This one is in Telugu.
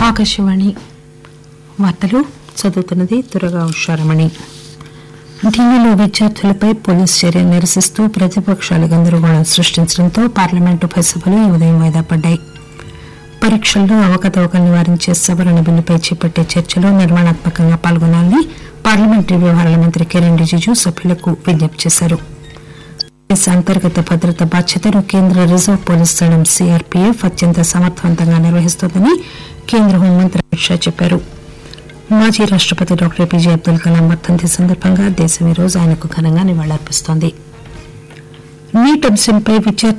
ఆకాశవాణి వార్తలు చదువుతున్నది దురగా ఉషారమణి ఢిల్లీలో విద్యార్థులపై పోలీసు చర్య నిరసిస్తూ ప్రతిపక్షాలు గందరగోళం సృష్టించడంతో పార్లమెంటు ఉభయ సభలు ఈ ఉదయం వాయిదా పడ్డాయి పరీక్షల్లో అవకతవకలు నివారించే సవరణ బిల్లుపై చేపట్టే చర్చలో నిర్మాణాత్మకంగా పాల్గొనాలని పార్లమెంటరీ వ్యవహారాల మంత్రి కిరణ్ రిజిజు సభ్యులకు విజ్ఞప్తి చేశారు దేశ అంతర్గత భద్రత బాధ్యతను కేంద్ర రిజర్వ్ పోలీస్ దళం సీఆర్పీఎఫ్ అత్యంత సమర్థవంతంగా నిర్వహిస్తోందని కేంద్ర హోంమంత్రి అమిత్ షా చెప్పారు మాజీ రాష్టపతి డాక్టర్ ఏపీజే అబ్దుల్ కలాం వర్ధంతి సందర్భంగా దేశం ఈ రోజు ఆయనకు ఘనంగా నివాళులర్పిస్తోంది నీట్ అంశంపై విద్యార్థులు